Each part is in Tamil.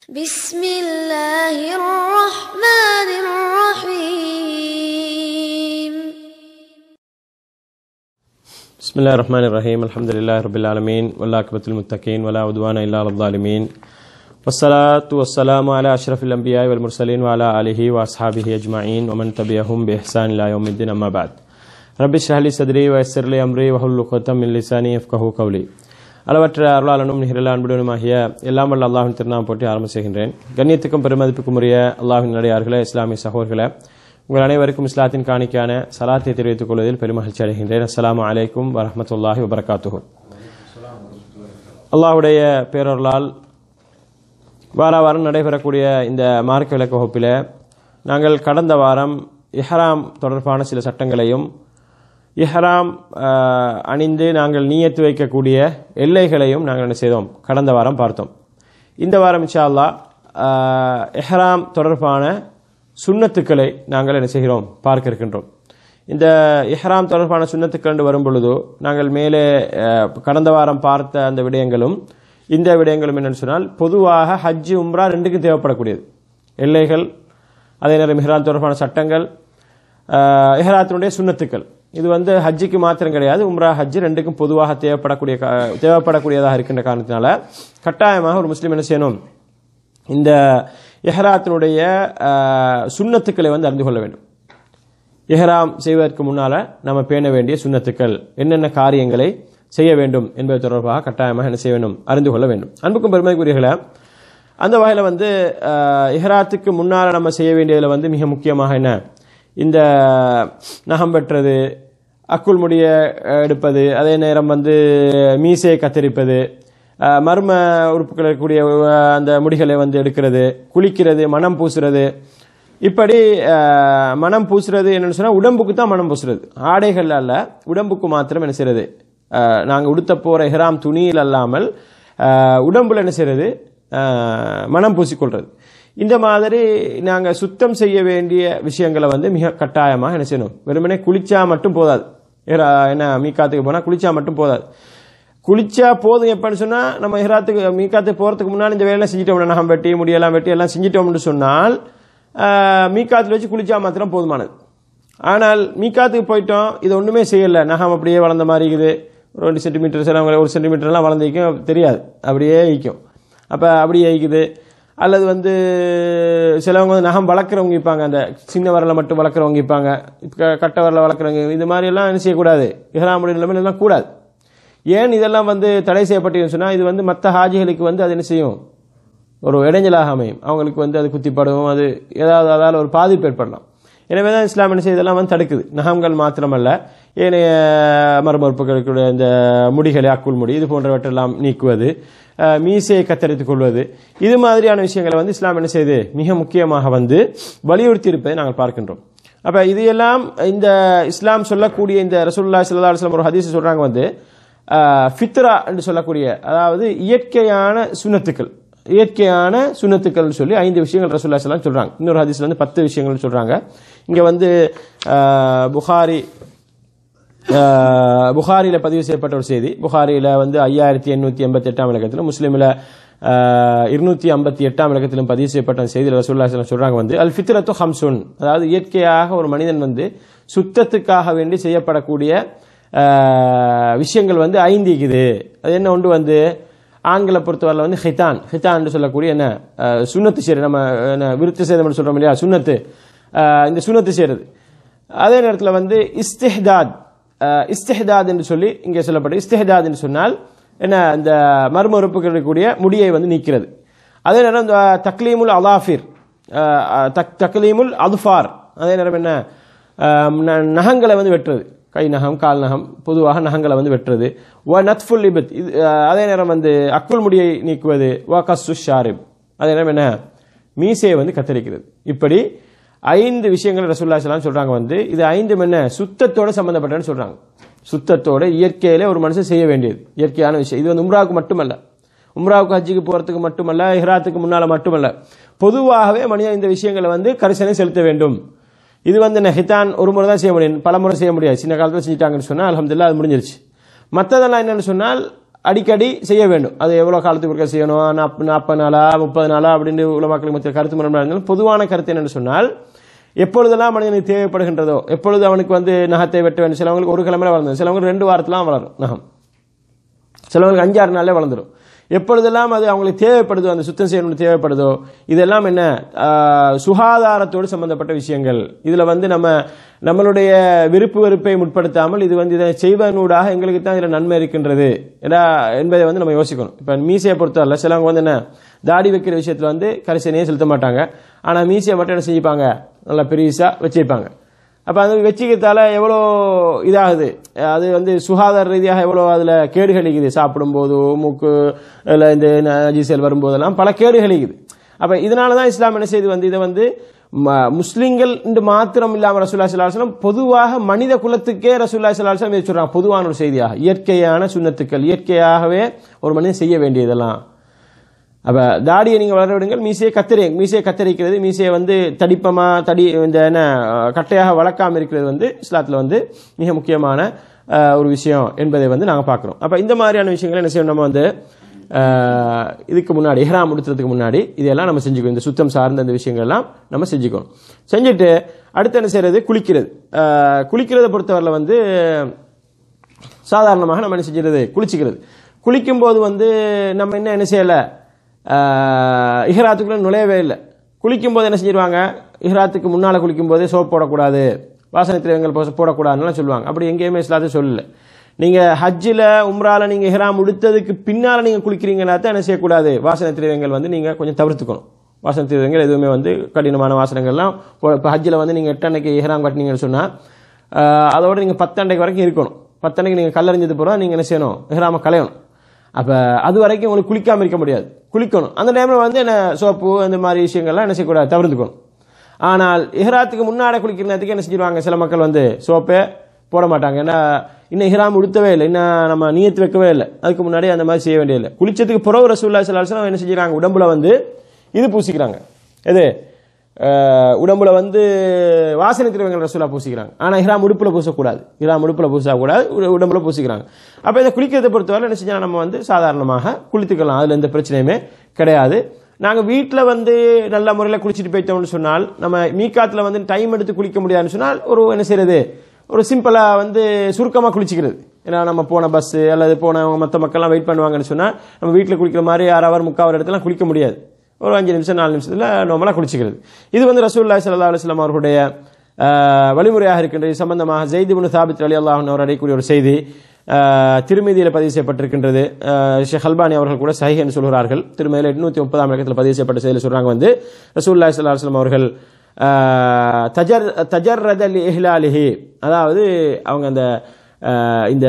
بسم الله الرحمن الرحيم بسم الله الرحمن الرحيم الحمد لله رب العالمين والعاقبة للمتقين ولا عدوان إلا على الظالمين والصلاة والسلام على أشرف الأنبياء والمرسلين وعلى آله وأصحابه أجمعين ومن تبعهم بإحسان إلى يوم الدين أما بعد رب اشرح لي صدري ويسر لي أمري واحلل عقدة من لساني يفقهوا قولي அளவற்ற அருளாளனும் நிகரில் அன்புடனுமாகிய எல்லாம் வல்ல அல்லாஹின் திருநாம் போட்டி ஆரம்ப செய்கின்றேன் கண்ணியத்துக்கும் பெருமதிப்புக்கும் உரிய அல்லாஹின் நடிகார்களே இஸ்லாமிய சகோதரர்களே உங்கள் அனைவருக்கும் இஸ்லாத்தின் காணிக்கான சலாத்தை தெரிவித்துக் கொள்வதில் பெருமகிழ்ச்சி அடைகின்றேன் அஸ்ஸலாமு அலைக்கும் வரஹ்மத்துல்லாஹி வபரகாத்துஹு அல்லாஹுடைய பேரொருளால் வார வாரம் நடைபெறக்கூடிய இந்த மார்க்க விளக்க வகுப்பில் நாங்கள் கடந்த வாரம் இஹ்ராம் தொடர்பான சில சட்டங்களையும் இஹ்ராம் ஆஹ், அணிந்து நாங்கள் நீயத்து வைக்கக்கூடிய எல்லைகளையும் நாங்கள் என்ன செய்தோம் கடந்த வாரம் பார்த்தோம் இந்த வாரம் இன்ஷா அல்லாஹ் ஆஹ், இஹ்ராம் தொடர்பான சுன்னத்துக்களை நாங்கள் என்ன செய்கிறோம் பார்க்க இருக்கின்றோம் இந்த இஹ்ராம் தொடர்பான சுன்னத்துக்கள் என்று வரும் பொழுது நாங்கள் மேலே ஆஹ், கடந்த வாரம் பார்த்த அந்த விடயங்களும் இந்த விடயங்களும் என்னன்னு சொன்னால் பொதுவாக ஹஜ்ஜு உம்ரா ரெண்டுக்கும் தேவைப்படக்கூடியது எல்லைகள் அதே நேரம் இஹ்ராம் தொடர்பான சட்டங்கள் ஆஹ், இஹ்ராத்தினுடைய சுன்னத்துக்கள் இது வந்து ஹஜ்ஜுக்கு மாத்திரம் கிடையாது உம்ரா ஹஜ் ரெண்டுக்கும் பொதுவாக தேவைப்படக்கூடிய கா- தேவைப்படக்கூடியதாக இருக்கின்ற காரணத்தினால கட்டாயமாக ஒரு முஸ்லீம் என்ன செய்யணும் இந்த இஹ்ராத்தினுடைய ஆஹ், சுன்னத்துக்களை வந்து அறிந்து கொள்ள வேண்டும் இஹ்ராம் செய்வதற்கு முன்னால நம்ம பேண வேண்டிய சுன்னத்துக்கள் என்னென்ன காரியங்களை செய்ய வேண்டும் என்பது தொடர்பாக கட்டாயமாக என்ன செய்ய வேண்டும் அறிந்து கொள்ள வேண்டும் அன்புக்கும் பெருமைக்குரியர்களே அந்த வகையில் வந்து ஆஹ், இஹ்ராத்துக்கு முன்னால் நம்ம செய்ய வேண்டியதில் வந்து மிக முக்கியமாக என்ன இந்த நகம் வெட்டுறது அக்குள் முடிய அஹ், எடுப்பது அதே நேரம் வந்து மீசையை கத்தரிப்பது அஹ், மர்ம உறுப்புகள் இருக்கக்கூடிய அஹ், அந்த முடிகளை வந்து எடுக்கிறது குளிக்கிறது மனம் பூசுறது இப்படி அஹ், மனம் பூசுறது என்னன்னு சொன்னா உடம்புக்கு தான் மனம் பூசுறது ஆடைகள் அல்ல உடம்புக்கு மாத்திரம் என்ன செய்யறது நாங்கள் உடுத்த போற இஹ்ராம் துணியில் அல்லாமல் அஹ், உடம்புல என்ன செய்யறது அஹ், மனம் பூசிக்கொள்றது இந்த மாதிரி நாங்கள் சுத்தம் செய்ய வேண்டிய விஷயங்களை வந்து மிக கட்டாயமாக என்ன செய்யணும் வெறுமனே குளிச்சா மட்டும் போதாது இஹ்ரா- என்ன மீக்காத்துக்கு போனால் குளிச்சா மட்டும் போதாது குளிச்சா போதும் எப்பன்னு சொன்னா நம்ம இஹ்ராத்துக்கு மீக்காத்துக்கு போறதுக்கு முன்னாடி இந்த வேலையெல்லாம் செஞ்சிட்டோம் நகம் வெட்டி முடியெல்லாம் வெட்டி எல்லாம் செஞ்சிட்டோம்னு சொன்னால் ஆஹ், மீக்காத்துல வச்சு குளிச்சா மாத்திரம் போதுமானது ஆனால் மீக்காத்துக்கு போயிட்டோம் இது ஒண்ணுமே செய்யல நகம் அப்படியே வளர்ந்த மாதிரி இருக்குது ஒரு ரெண்டு சென்டிமீட்டர் சிலவங்க ஒரு சென்டிமீட்டர்லாம் வளர்ந்திருக்கும் தெரியாது அப்படியே ஈக்கும் அப்போ அப்படியே ஈக்குது அல்லது வந்து சிலவங்க வந்து நகம் வளர்க்குறவங்க இருப்பாங்க அந்த சின்ன வரலை மட்டும் வளர்க்குறவங்க இருப்பாங்க இப்போ கட்டை வரல வளர்க்குறவங்க இது மாதிரி எல்லாம் என்ன செய்யக்கூடாது இஹ்ராமுடைய நிலைமையில எல்லாம் கூடாது ஏன் இதெல்லாம் வந்து தடை செய்யப்பட்டதுன்னு சொன்னால் இது வந்து மற்ற ஹாஜிகளுக்கு வந்து அது என்ன செய்யும் ஒரு இடைஞ்சலாக அமையும் அவங்களுக்கு வந்து அது குத்திப்படும் அது ஏதாவது அதால் ஒரு பாதிப்பு ஏற்படலாம் எனவே தான் இஸ்லாம் என்ன செய்யுது இதெல்லாம் வந்து தடுக்குது நகங்கள் மாத்திரமல்ல ஏனைய மரமறுப்புகளுடைய இந்த முடிகளை அக்குள் முடி இது போன்றவற்றெல்லாம் நீக்குவது அஹ், மீசையை கத்தரித்துக் கொள்வது இது மாதிரியான விஷயங்களை வந்து இஸ்லாம் என்ன செய்யுது மிக முக்கியமாக வந்து வலியுறுத்தி இருப்பதை நாங்கள் பார்க்கின்றோம் அப்ப இது எல்லாம் இந்த இஸ்லாம் சொல்லக்கூடிய இந்த ரசூலுல்லாஹி ஸல்லல்லாஹு அலைஹி வஸல்லம் ஒரு ஹதீஸ் சொல்றாங்க வந்து ஆஹ், ஃபித்ரா என்று சொல்லக்கூடிய அதாவது இயற்கையான சுன்னத்துக்கள் இயற்கையான சுன்னத்துக்கள் சொல்லி ஐந்து விஷயங்கள் ரசூல்லா ஸல்லல்லாஹு அலைஹி சொல்றாங்க இன்னொரு ஹதீஸ்ல வந்து பத்து விஷயங்கள் சொல்றாங்க இங்க வந்து ஆஹ், புகாரி ஆஹ், புகாரியில பதிவு செய்யப்பட்ட ஒரு செய்தி புகாரியில வந்து ஐயாயிரத்தி எண்ணூத்தி எண்பத்தி எட்டாம் இலக்கத்திலும் முஸ்லீம்ல இருநூத்தி ஐம்பத்தி எட்டாம் இலக்கத்திலும் பதிவு செய்யப்பட்ட செய்தியில் ரசூல்லா ஸல்லல்லாஹு அலைஹி சொல்றாங்க வந்து அல் ஃபித்ரத்து ஹம்சுன் அதாவது இயற்கையாக ஒரு மனிதன் வந்து சுத்தத்துக்காக வேண்டி செய்யப்படக்கூடிய ஆஹ், விஷயங்கள் வந்து ஐந்து இருக்குது அது என்ன ஒன்று வந்து ஆண்களை பொறுத்தவரையில் வந்து ஹிதான் ஹிதான் என்று சொல்லக்கூடிய என்ன ஆஹ், சுன்னத்து செய்யறது நம்ம என்ன விருத்தி சேதம் சொல்றோம் இல்லையா சுன்னத்து ஆஹ், இந்த சுன்னத்து செய்யறது அதே நேரத்தில் வந்து இஸ்திஹ்தாத் அஹ், இஸ்திஹ்தாத் என்று சொல்லி இங்கே சொல்லப்படும் இஸ்திஹ்தாத் என்று சொன்னால் என்ன இந்த மர்ம உறுப்புகள் இருக்கக்கூடிய முடியை வந்து நீக்கிறது அதே நேரம் இந்த தக்லீமுல் அலாஃபிர் அஹ், அஹ், தக் தக்லீமுல் அதுஃபார் அதே நேரம் என்ன அஹ், ந- நகங்களை வந்து வெட்டுறது கை நகம் கால் நகம் பொதுவாக நகங்களை வந்து வெட்டுறது வ நத்ஃபுல் லிபத் இது அஹ், அதே நேரம் வந்து அக்குல் முடியை நீக்குவது வ கஸ்ஸு ஷாரிப் அதே நேரம் என்ன மீசையை வந்து கத்தரிக்கிறது இப்படி ஐந்து விஷயங்கள் ரசூல்லா ஸல்லல்லாஹு சொல்றாங்க வந்து இது ஐந்தும் என்ன சுத்தத்தோட சம்பந்தப்பட்டன்னு சொல்றாங்க சுத்தத்தோட இயற்கையிலே ஒரு மனுஷன் செய்ய வேண்டியது இயற்கையான விஷயம் இது வந்து உம்ராவுக்கு மட்டுமல்ல உம்ராவுக்கு ஹஜ்ஜுக்கு போறதுக்கு மட்டுமல்ல இஹ்ராத்துக்கு முன்னால மட்டுமல்ல பொதுவாகவே மனிதன் இந்த விஷயங்களை வந்து கரிசனை செலுத்த வேண்டும் இது வந்து என்ன ஹிதான் ஒரு முறை தான் செய்ய முடியும் பல முறை செய்ய முடியாது சின்ன காலத்தில் செஞ்சுட்டாங்கன்னு சொன்னால் அல்ஹம்துலில்லாஹ் அது முடிஞ்சிருச்சு மற்றதெல்லாம் என்னன்னு சொன்னால் அடிக்கடி செய்ய வேண்டும் அது எவ்வளோ காலத்துக்கு ஒருக்கா செய்யணும் நாப் நாற்பது நாளா முப்பது நாளா அப்படின்னு உள்ள மக்களுக்கு மத்திய கருத்து முரண்பாடு இருந்தாலும் பொதுவான கருத்து என்னன்னு சொன்னால் எப்பொழுதெல்லாம் மனிதனுக்கு தேவைப்படுகின்றதோ எப்பொழுது அவனுக்கு வந்து நகத்தை வெட்ட வேண்டும் சிலவங்களுக்கு ஒரு கிழமையில வளர்ந்தது சிலவங்களுக்கு ரெண்டு வாரத்துலாம் வளரும் நகம் சிலவங்களுக்கு அஞ்சாறு நாள்ல வளர்ந்துடும் எப்பொழுதெல்லாம் அது அவங்களுக்கு தேவைப்படுதோ அந்த சுத்தம் செய்யணும்னு தேவைப்படுதோ இதெல்லாம் என்ன ஆஹ், சுகாதாரத்தோடு சம்பந்தப்பட்ட விஷயங்கள் இதுல வந்து நம்ம நம்மளுடைய விருப்பு வெறுப்பை முற்படுத்தாமல் இது வந்து இதை செய்வதனூடாக எங்களுக்கு தான் இதுல நன்மை இருக்கின்றது ஏன்னா என்பதை வந்து நம்ம யோசிக்கணும் இப்ப மீசையை பொறுத்தவரை சிலவங்க வந்து என்ன தாடி வைக்கிற விஷயத்துல வந்து கரிசனையே செலுத்த மாட்டாங்க ஆனா மீசையை மட்டும் என்ன செஞ்சுப்பாங்க நல்லா பெருசா வச்சிருப்பாங்க அப்போ அது வச்சுக்கிறதால எவ்வளோ இதாகுது அது வந்து சுகாதார ரீதியாக எவ்வளோ அதில் கேடுகள் இருக்குது சாப்பிடும்போது மூக்கு இல்லை இந்த நஜீசல் வரும்போதெல்லாம் பல கேடுகள் இருக்குது அப்போ இதனால தான் இஸ்லாம் என்ன செய்து வந்து இதை வந்து ம- முஸ்லிம்கள் என்று மாத்திரம் இல்லாமல் ரசூல்லா சலாஹம் பொதுவாக மனித குலத்துக்கே ரசூல்லா சலாஹம் இதை சொல்றாங்க பொதுவான ஒரு செய்தியாக இயற்கையான சுண்ணத்துக்கள் இயற்கையாகவே ஒரு மனிதன் செய்ய வேண்டியதெல்லாம் அப்ப தாடியை நீங்க வளர விடுங்கள் மீசையை கத்தரி மீசையை கத்தரிக்கிறது மீசையை வந்து தடிப்பமா தடி இந்த என்ன அஹ், கட்டையாக வளர்க்காம இருக்கிறது வந்து இஸ்லாத்துல வந்து மிக முக்கியமான அஹ், ஒரு விஷயம் என்பதை வந்து நாங்க பார்க்கிறோம் அப்ப இந்த மாதிரியான விஷயங்களை என்ன செய்யணும் நம்ம வந்து அஹ், இதுக்கு முன்னாடி இஹ்ராம் முடித்துறதுக்கு முன்னாடி இதெல்லாம் நம்ம செஞ்சுக்கணும் இந்த சுத்தம் சார்ந்த இந்த விஷயங்கள் எல்லாம் நம்ம செஞ்சுக்கணும் செஞ்சுட்டு அடுத்து என்ன செய்யறது குளிக்கிறது அஹ், குளிக்கிறதை பொறுத்தவரையில் வந்து சாதாரணமாக நம்ம என்ன செஞ்சுறது குளிச்சுக்கிறது குளிக்கும்போது வந்து நம்ம என்ன என்ன செய்யலை இஹ்ராத்துக்குள்ள நுழையவே இல்லை குளிக்கும்போது என்ன செஞ்சிருவாங்க இஹ்ராத்துக்கு முன்னால் குளிக்கும்போதே சோப் போடக்கூடாது வாசனை திரவியங்கள் போச- போடக்கூடாதுன்னு சொல்லுவாங்க அப்படி எங்கேயுமே இஸ்லாத்தை சொல்லல நீங்கள் ஹஜ்ஜில் உம்ரால நீங்கள் இஹ்ராம் உடுத்ததுக்கு பின்னால் நீங்கள் குளிக்கிறீங்கன்னா தான் என்ன செய்யக்கூடாது வாசனை திரவியங்கள் வந்து நீங்கள் கொஞ்சம் தவிர்த்துக்கணும் வாசனை திரவியங்கள் எதுவுமே வந்து கடினமான வாசனைகள்லாம் இப்போ ஹஜ்ஜில் வந்து நீங்கள் எட்டு அன்னைக்கு இஹ்ராம் கட்டினீங்கன்னு சொன்னால் அதோட நீங்கள் பத்தண்டைக்கு வரைக்கும் இருக்கணும் பத்தண்டைக்கு நீங்கள் கல்லறிஞ்சது போகிறோம் நீங்கள் என்ன செய்யணும் இஹ்ராம கலையணும் அப்போ அது வரைக்கும் உங்களுக்கு குளிக்காமல் இருக்க முடியாது குளிக்கணும் அந்த டைமில் வந்து என்ன சோப்பு இந்த மாதிரி விஷயங்கள்லாம் என்ன செய்யக்கூடாது தவிர்த்துக்கணும் ஆனால் இஹ்ராத்துக்கு முன்னாடி குளிக்கிற நேரத்துக்கு என்ன செஞ்சிருவாங்க சில மக்கள் வந்து சோப்பே போட மாட்டாங்க ஏன்னா இன்னும் இஹ்ராம் உடுத்தவே இல்லை இன்னும் நம்ம நியத்து வைக்கவே இல்லை அதுக்கு முன்னாடி அந்த மாதிரி செய்ய வேண்டியதில்லை குளிச்சதுக்கு பிறகு ரசூல்லா சலாஹம் என்ன செஞ்சுறாங்க உடம்புல வந்து இது பூசிக்கிறாங்க எது அஹ், உடம்புல வந்து வாசனை திரவியங்கள் ரசூலா பூசிக்கிறாங்க ஆனா இஹ்ராம் உடுப்புல பூசக்கூடாது இஹ்ராம் உடுப்புல பூசக்கூடாது உட- உடம்புல பூசிக்கிறாங்க அப்ப இதை குளிக்கிறதை பொறுத்தவரை என்ன செஞ்சா நம்ம வந்து சாதாரணமாக குளித்துக்கலாம் அதுல எந்த பிரச்சனையுமே கிடையாது நாங்க வீட்ல வந்து நல்ல முறையில் குளிச்சுட்டு போயிட்டோம்னு சொன்னால் நம்ம மீக்காத்துல வந்து டைம் எடுத்து குளிக்க முடியாதுன்னு சொன்னால் ஒரு என்ன செய்யறது ஒரு சிம்பிளா வந்து சுருக்கமா குளிச்சுக்கிறது ஏன்னா நம்ம போன பஸ் அல்லது போனவங்க மற்ற மக்கள்லாம் வெயிட் பண்ணுவாங்கன்னு சொன்னா நம்ம வீட்டில் குளிக்கிற மாதிரி அரை ஹவர் முக்கால் ஹவர் இடத்துல குளிக்க முடியாது ஒரு அஞ்சு நிமிஷம் நாலு நிமிஷத்துல நார்மலாக குளிச்சுக்கிறது இது வந்து ரசூல்லாய் சல்லா அலுவலாம் அவர்களுடைய ஆஹ், வழிமுறையாக இருக்கின்றது இது சம்பந்தமாக ஜெயித் இப்னு சாபித் அலி அல்லாஹ் அவர் அடையக்கூடிய ஒரு செய்தி ஆஹ், திருமதியில் பதிவு செய்யப்பட்டிருக்கின்றது ஆஹ், ஷேக் அல்பானி அவர்கள் கூட சஹி என்று சொல்கிறார்கள் திருமதியில் எட்நூத்தி முப்பதாம் இலக்கத்தில் பதிவு செய்யப்பட்ட செய்தியில் சொல்றாங்க வந்து ரசூல்லாய் சல்லா அலுவலாம் அவர்கள் ஆஹ், தஜர் தஜர்ரத லி இஹ்லாலிஹி அதாவது அவங்க அந்த ஆஹ், இந்த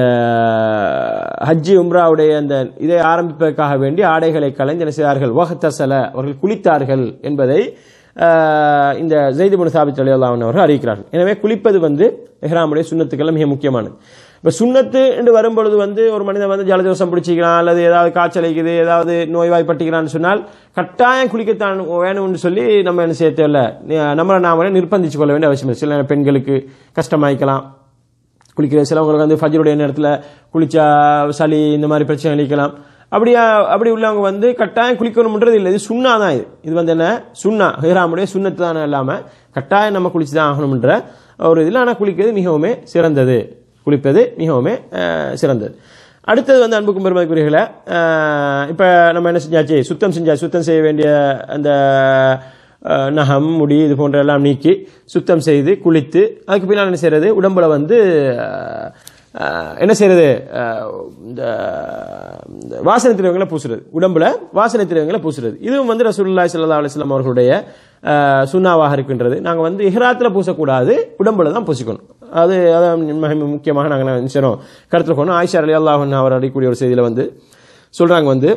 ஹஜ்ஜி உம்ராவுடைய அந்த இதை ஆரம்பிப்பதற்காக வேண்டி ஆடைகளை கலைந்து என்ன செய்தார்கள் வஹத்தசல அவர்கள் குளித்தார்கள் என்பதை ஆஹ், இந்த ஜெய்து முன் சாபித் அலி அல்லாஹ் அவர்கள் அறிவிக்கிறார்கள் எனவே குளிப்பது வந்து எஹ்ராமுடைய சுண்ணத்துக்கள் மிக முக்கியமானது இப்போ சுண்ணத்து என்று வரும்பொழுது வந்து ஒரு மனிதன் வந்து ஜலதோஷம் பிடிச்சிக்கிறான் அல்லது ஏதாவது காய்ச்சல் அடிக்குது ஏதாவது நோய்வாய்ப்பட்டுக்கிறான்னு சொன்னால் கட்டாயம் குளிக்கத்தான் வேணும்னு சொல்லி நம்ம என்ன செய்ய தேவையில்ல நம்மளை நாமளே நிர்பந்திச்சு கொள்ள வேண்டிய அவசியம் இல்லை சில நேரம் பெண்களுக்கு கஷ்டமாயிக்கலாம் குளிக்கிற சிலவங்களுக்கு வந்து ஃபஜ்ருடைய நேரத்தில் குளிச்சா சளி இந்த மாதிரி பிரச்சனை அளிக்கலாம் அப்படியா அப்படி உள்ளவங்க வந்து கட்டாயம் குளிக்கணும்ன்றது இல்லை இது சுண்ணா தான் இது இது வந்து என்ன சுண்ணா ஹிராமுடைய சுண்ணத்து தானே இல்லாமல் கட்டாயம் நம்ம குளிச்சு தான் ஆகணும்ன்ற ஒரு இதில் ஆனால் குளிக்கிறது மிகவுமே சிறந்தது குளிப்பது மிகவுமே அஹ், சிறந்தது அடுத்தது வந்து அன்புக்கும் பெருமதிக்குரியர்களை இப்போ நம்ம என்ன செஞ்சாச்சு சுத்தம் செஞ்சாச்சு சுத்தம் செய்ய வேண்டிய அந்த அஹ், நகம் முடி இது போன்ற எல்லாம் நீக்கி சுத்தம் செய்து குளித்து அதுக்கு பின்னால் என்ன செய்யறது உடம்புல வந்து அஹ், அஹ், என்ன செய்யறது அஹ், இந்த இந்த வாசனை திரவங்களை பூசுறது உடம்புல வாசனை திரவங்களை பூசுறது இதுவும் வந்து ரசூலுல்லாஹி ஸல்லல்லாஹு அலைஹி வஸல்லம் அவர்களுடைய அஹ், சுண்ணாவாக இருக்கின்றது நாங்கள் வந்து இஹ்ராத்தில் பூசக்கூடாது உடம்புல தான் பூசிக்கணும் அது அதான் மிக முக்கியமாக நாங்கள் என்ன செய்யறோம் கருத்தில் கொண்டு ஆயிஷா அலி அல்லாஹ் அவர் அடிக்கூடிய ஒரு செய்தியில் வந்து சொல்றாங்க வந்து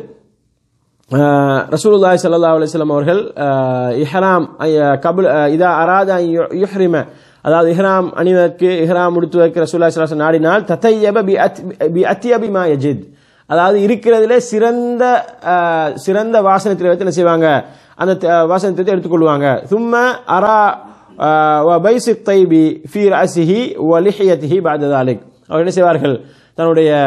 ஆஹ் ரசூலுல்லாஹி ஸல்லல்லாஹு அலைஹி வஸல்லம் அவர்கள் ஆஹ் இஹ்ராம் ஐ- கபுல் ஆஹ் இதா அராத அன் யு- யுஹ்ரிம அதாவது இஹ்ராம் அணிவதற்கு இஹ்ராம் உடுத்துவதற்கு ரசூலுல்லாஹி ஸல்லல்லாஹு அலைஹி வஸல்லம் நாடினால் ததையப பி அத் பி அத்யபி மா யஜித் அதாவது இருக்கிறதுலே சிறந்த ஆஹ், சிறந்த வாசனை திரவியத்தை என்ன செய்வாங்க அந்த த- வாசனை திரவியத்தை எடுத்துக்கொள்வாங்க சும்ம அரா வபைசி தைபி ஃபி ரஅசிஹி வ லிஹியத்திஹி பஅத ذلك அவர் என்ன செய்வார்கள் தன்னுடைய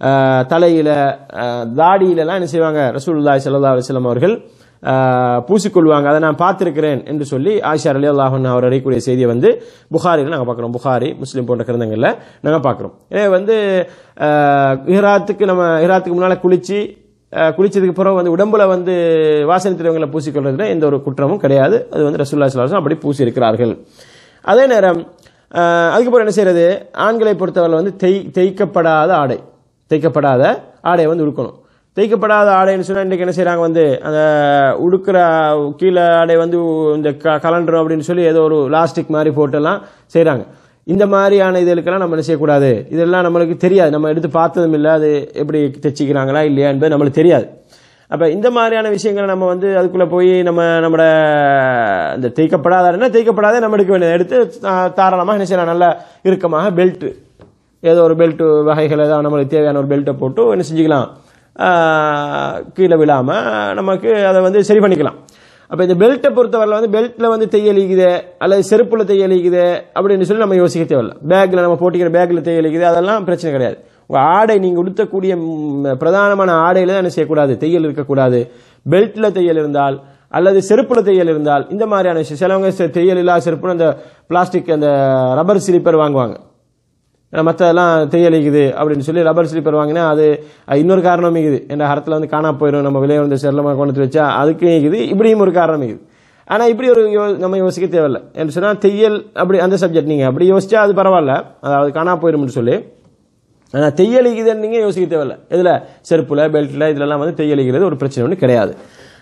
அஹ், தலையில அஹ், தாடியிலலாம் என்ன செய்வாங்க ரசூலுல்லாஹி ஸல்லல்லாஹு அலைஹி வஸல்லம் அவர்கள் அஹ், பூசிக்கொள்வாங்க அதை நான் பார்த்திருக்கிறேன் என்று சொல்லி ஆயிஷா அலி அல்லாஹன் அவர் அறியக்கூடிய செய்தியை வந்து புகாரில் நாங்கள் பார்க்குறோம் புகாரி முஸ்லீம் போன்ற கிரந்தங்களில் நாங்கள் பார்க்குறோம் எனவே வந்து அஹ், இஹ்ராத்துக்கு நம்ம இஹ்ராத்துக்கு முன்னால் குளிச்சு அஹ், குளிச்சதுக்கு பிறகு வந்து உடம்புல வந்து வாசனை திரவங்களை பூசிக்கொள்றதுல எந்த ஒரு குற்றமும் கிடையாது அது வந்து ரசூல்லா ஸல்லல்லாஹு அப்படி பூசி இருக்கிறார்கள் அதே நேரம் அஹ், அதுக்கப்புறம் என்ன செய்யறது ஆண்களை பொறுத்தவரை வந்து தேய் தேய்க்கப்படாத ஆடை தேய்க்கப்படாத ஆடையை வந்து உடுக்கணும் தேய்க்கப்படாத ஆடைன்னு சொன்னா இன்றைக்கு என்ன செய்றாங்க வந்து அந்த உடுக்கிற கீழே ஆடை வந்து இந்த க கலண்டரும் அப்படின்னு சொல்லி ஏதோ ஒரு லாஸ்டிக் மாதிரி போட்டெல்லாம் செய்றாங்க இந்த மாதிரியான இதுகளுக்கெல்லாம் நம்ம என்ன செய்யக்கூடாது இதெல்லாம் நம்மளுக்கு தெரியாது நம்ம எடுத்து பார்த்ததும் இல்லை அது எப்படி தைச்சிக்கிறாங்களா இல்லையா என்பது நம்மளுக்கு தெரியாது அப்ப இந்த மாதிரியான விஷயங்களை நம்ம வந்து அதுக்குள்ள போய் நம்ம நம்மட இந்த தேய்க்கப்படாத தேய்க்கப்படாத நம்ம எடுக்க வேண்டியதை எடுத்து ஆ, தாராளமாக என்ன செய்யலாம் நல்ல இறுக்கமாக பெல்ட் ஏதோ ஒரு பெல்ட் வகைகள் ஏதாவது நம்மளுக்கு தேவையான ஒரு பெல்ட்டை போட்டு என்ன செஞ்சுக்கலாம் ஆ, கீழே விழாம நமக்கு அதை வந்து சரி பண்ணிக்கலாம் அப்ப இந்த பெல்ட்டை பொறுத்தவரை வந்து பெல்ட்ல வந்து தையலிக்குது அல்லது செருப்புல தையலிக்குது அப்படின்னு சொல்லி நம்ம யோசிக்க தேவையில்ல பேக்ல நம்ம போட்டிக்கிற பேக்ல தையலிக்குது அதெல்லாம் பிரச்சனை கிடையாது உங்க ஆடை நீங்க உடுத்தக்கூடிய ம், பிரதானமான ஆடையில தான் என்ன செய்யக்கூடாது தையல் இருக்கக்கூடாது பெல்ட்ல தையல் இருந்தால் அல்லது செருப்புல தையல் இருந்தால் இந்த மாதிரியான விஷயம் சிலவங்க செ- தையல் இல்லாத செருப்புன்னு அந்த பிளாஸ்டிக் அந்த ரப்பர் ஸ்லீப்பர் வாங்குவாங்க ஏன்னா மற்றதெல்லாம் தையலிக்குது அப்படின்னு சொல்லி ரப்பர் ஸ்லீப்பர் வாங்கினா அது அது இன்னொரு காரணம் இருக்குது என்ற ஹரத்தில் வந்து காணா போயிடும் நம்ம விலையை வந்து செல்லமாக கொண்டு வந்து வச்சா அதுக்கு இருக்குது இப்படியும் ஒரு காரணம் இருக்குது ஆனால் இப்படி ஒரு யோ- நம்ம யோசிக்க தேவையில்ல என்று சொன்னால் தையல் அப்படி அந்த சப்ஜெக்ட் நீங்கள் அப்படி யோசிச்சா அது பரவாயில்ல அதாவது காணா போயிடும்னு சொல்லி ஆனால் தையலிக்குதுன்னு நீங்கள் யோசிக்க தேவையில்ல இதில் செருப்புல பெல்ட்டில் இதுலலாம் வந்து தையலிக்கிறது ஒரு பிரச்சனை ஒன்றும் கிடையாது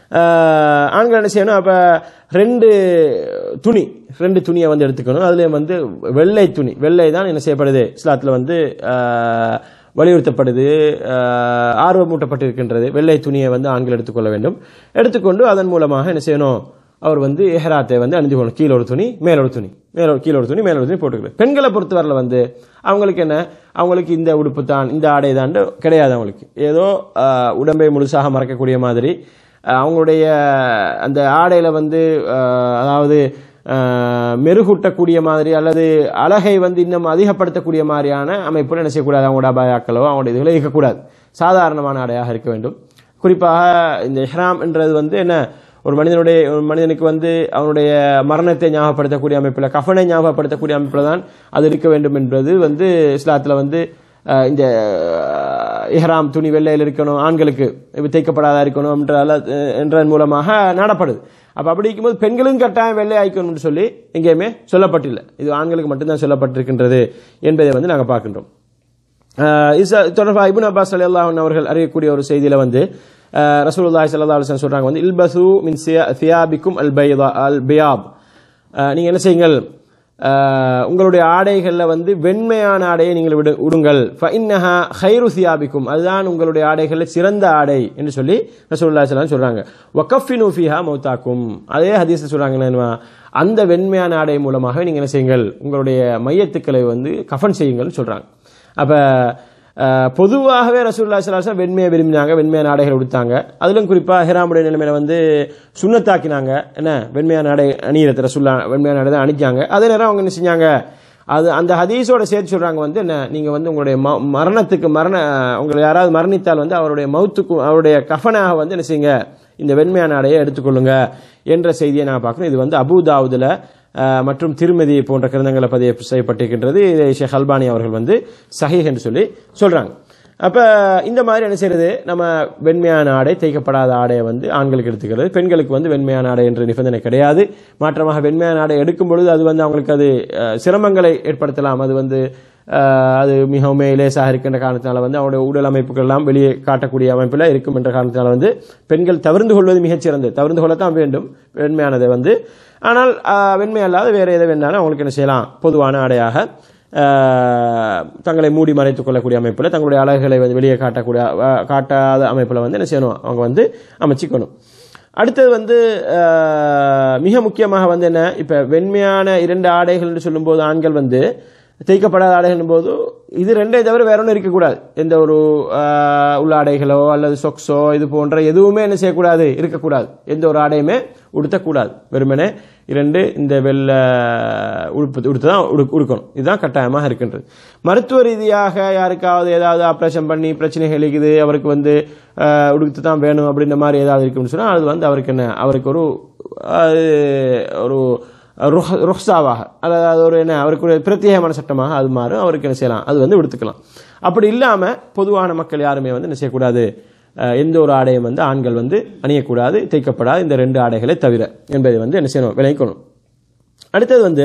ஆஹ் ஆண்கள் என்ன செய்யணும் அப்போ ரெண்டு துணி ரெண்டு துணியை வந்து எடுத்துக்கணும் அதுலேயும் வந்து வெள்ளை துணி வெள்ளை தான் என்ன செய்யப்படுது இஸ்லாத்தில் வந்து ஆஹ், வலியுறுத்தப்படுது ஆஹ், ஆர்வமூட்டப்பட்டிருக்கின்றது வெள்ளை துணியை வந்து ஆண்கள் எடுத்துக்கொள்ள வேண்டும் எடுத்துக்கொண்டு அதன் மூலமாக என்ன செய்யணும் அவர் வந்து எஹராத்தை வந்து அணிந்து கொள்ளணும் கீழே ஒரு துணி மேல ஒரு துணி மேல ஒரு கீழே ஒரு துணி மேல ஒரு துணி போட்டுக்கிறது பெண்களை பொறுத்தவரையில் வந்து அவங்களுக்கு என்ன அவங்களுக்கு இந்த உடுப்பு தான் இந்த ஆடை தான் கிடையாது அவங்களுக்கு ஏதோ ஆஹ், உடம்பை முழுசாக மறைக்கக்கூடிய மாதிரி ஆஹ், அவங்களுடைய அந்த ஆடையில வந்து ஆஹ், அதாவது ஆஹ், மெருகூட்டக்கூடிய மாதிரி அல்லது அழகை வந்து இன்னும் அதிகப்படுத்தக்கூடிய மாதிரியான அமைப்புல என்ன செய்யக்கூடாது அவங்களோட அபாயாக்களோ அவங்களுடைய இதுகளோ இருக்கக்கூடாது சாதாரணமான ஆடையாக இருக்க வேண்டும் குறிப்பாக இந்த இஹ்ராம் என்றது வந்து என்ன ஒரு மனிதனுடைய ஒரு மனிதனுக்கு வந்து அவனுடைய மரணத்தை ஞாபகப்படுத்தக்கூடிய அமைப்பில் கஃபனை ஞாபகப்படுத்தக்கூடிய அமைப்பில் தான் அது இருக்க வேண்டும் என்பது வந்து இஸ்லாத்தில் வந்து அஹ், இந்த அஹ், இஹ்ராம் துணி வெள்ளையில் இருக்கணும் ஆண்களுக்கு இப்ப தைக்கப்படாதா இருக்கணும் என்ற அல்ல- என்றதன் மூலமாக நாடப்படுது அப்ப அப்படி இருக்கும்போது பெண்களும் கட்டாயம் வெள்ளை ஆய்க்கணும்னு சொல்லி எங்கேயுமே சொல்லப்பட்டில்லை இது ஆண்களுக்கு மட்டும்தான் சொல்லப்பட்டிருக்கின்றது என்பதை வந்து நாங்கள் பார்க்கின்றோம் ஆஹ் இது ச- தொடர்பாக இப்னு அப்பாஸ் அல்லாஹ் அவர்கள் அறியக்கூடிய ஒரு செய்தியில வந்து ஆஹ் ரசூலுல்லாஹி ஸல்லல்லாஹு அலைஹி வஸல்லம் சொல்றாங்க வந்து இல்பசு மின் சியா- சியாபிக்கும் அல் பைதா அல் பியாப் ஆஹ் நீங்க என்ன செய்யுங்கள் ஆஹ் உங்களுடைய ஆடைகள்ல வந்து வெண்மையான ஆடையை நீங்கள் விடு உடுங்கள் ஃபஇன்னஹா ஹைரு சியாபிக்கும் அதுதான் உங்களுடைய ஆடைகள்ல சிறந்த ஆடை என்று சொல்லி ரசூலுல்லாஹி ஸல்லல்லாஹு அலைஹி வஸல்லம் சொல்றாங்க வகஃபினு ஃபீஹா மௌதாக்கும் அதே ஹதீஸ்ல சொல்றாங்க என்னன்னா அந்த வெண்மையான ஆடை மூலமாக நீங்க என்ன செய்யுங்கள் உங்களுடைய மையத்துக்களை வந்து கஃபன் செய்யுங்கள்னு சொல்றாங்க அப்ப அஹ், பொதுவாகவே ரசூல்லா சலாசம் வெண்மையை விரும்பினாங்க வெண்மையான ஆடைகள் உடுத்தாங்க அதிலும் குறிப்பா ஹிராமுடைய நிலைமையில வந்து சுண்ணத்தாக்கினாங்க என்ன வெண்மையான ஆடை அணியிறது ரசூல்லா வெண்மையான ஆடை தான் அணிஞ்சாங்க அதே நேரம் அவங்க என்ன செஞ்சாங்க அது அந்த ஹதீஸோட சேர்த்து சொல்றாங்க வந்து என்ன நீங்க வந்து உங்களுடைய ம- மரணத்துக்கு மரண உங்களை யாராவது மரணித்தால் வந்து அவருடைய மௌத்துக்கு அவருடைய கஃபனாக வந்து என்ன செய்யுங்க இந்த வெண்மையான ஆடையை எடுத்துக்கொள்ளுங்க என்ற செய்தியை நான் பார்க்கணும் இது வந்து அபுதாவுதுல அஹ், மற்றும் திருமதி போன்ற கிரந்தங்களை பதிவு செய்யப்பட்டிருக்கின்றது இதை ஷேக் அல்பானி அவர்கள் வந்து சஹீஹ் என்று சொல்லி சொல்றாங்க அப்ப இந்த மாதிரி என்ன செய்யறது நம்ம வெண்மையான ஆடை தைக்கப்படாத ஆடையை வந்து ஆண்களுக்கு எடுத்துக்கிறது பெண்களுக்கு வந்து வெண்மையான ஆடை என்ற நிபந்தனை கிடையாது மாற்றமாக வெண்மையான ஆடை எடுக்கும் பொழுது அது வந்து அவங்களுக்கு அது அஹ், சிரமங்களை ஏற்படுத்தலாம் அது வந்து அஹ், அது மிகவும் லேசாக இருக்கின்ற காரணத்தினால வந்து அவருடைய உடல் அமைப்புகள் எல்லாம் வெளியே காட்டக்கூடிய அமைப்பில் இருக்கும் என்ற காரணத்தினால வந்து பெண்கள் தவிர்ந்து கொள்வது மிகச்சிறந்தது தவிர்ந்து கொள்ளத்தான் வேண்டும் வெண்மையானதை வந்து ஆனால் அஹ், வெண்மை அல்லாத வேற எதை வேணாலும் அவங்களுக்கு என்ன செய்யலாம் பொதுவான ஆடையாக அஹ், தங்களை மூடி மறைத்துக் கொள்ளக்கூடிய அமைப்பில் தங்களுடைய அழகுகளை வந்து வெளியே காட்டக்கூடிய அஹ், காட்டாத அமைப்பில் வந்து என்ன செய்யணும் அவங்க வந்து அமைச்சிக்கணும் அடுத்தது வந்து அஹ், மிக முக்கியமாக வந்து என்ன இப்ப வெண்மையான இரண்டு ஆடைகள் என்று சொல்லும்போது ஆண்கள் வந்து தைக்கப்படாத ஆடைகள் போது இது ரெண்டே தவிர வேற ஒன்றும் இருக்கக்கூடாது எந்த ஒரு ஆஹ், உள்ளாடைகளோ அல்லது சொக்ஸோ இது போன்ற எதுவுமே என்ன செய்யக்கூடாது இருக்கக்கூடாது எந்த ஒரு ஆடையுமே உடுத்தக்கூடாது வெறுமனே இரண்டு இந்த வெள்ளை உடுப்பு உடுத்து தான் உடு உடுக்கணும் இதுதான் கட்டாயமாக இருக்கின்றது மருத்துவ ரீதியாக யாருக்காவது ஏதாவது ஆப்ரேஷன் பண்ணி பிரச்சனைகள் இருக்குது அவருக்கு வந்து ஆஹ், உடுத்து தான் வேணும் அப்படின்ற மாதிரி ஏதாவது இருக்குன்னு சொன்னால் அது வந்து அவருக்கு என்ன அவருக்கு ஒரு அது ஒரு ருஹ்- ருஹ்ஸாவாக அதாவது ஒரு என்ன அவருக்கு ஒரு பிரத்யேகமான சட்டமாக அது மாறும் அவருக்கு என்ன செய்யலாம் அது வந்து எடுத்துக்கலாம் அப்படி இல்லாமல் பொதுவான மக்கள் யாருமே வந்து என்ன செய்யக்கூடாது அஹ், எந்த ஒரு ஆடையும் வந்து ஆண்கள் வந்து அணியக்கூடாது தைக்கப்படாது இந்த ரெண்டு ஆடைகளை தவிர என்பதை வந்து என்ன செய்யணும் விளைவிக்கணும் அடுத்தது வந்து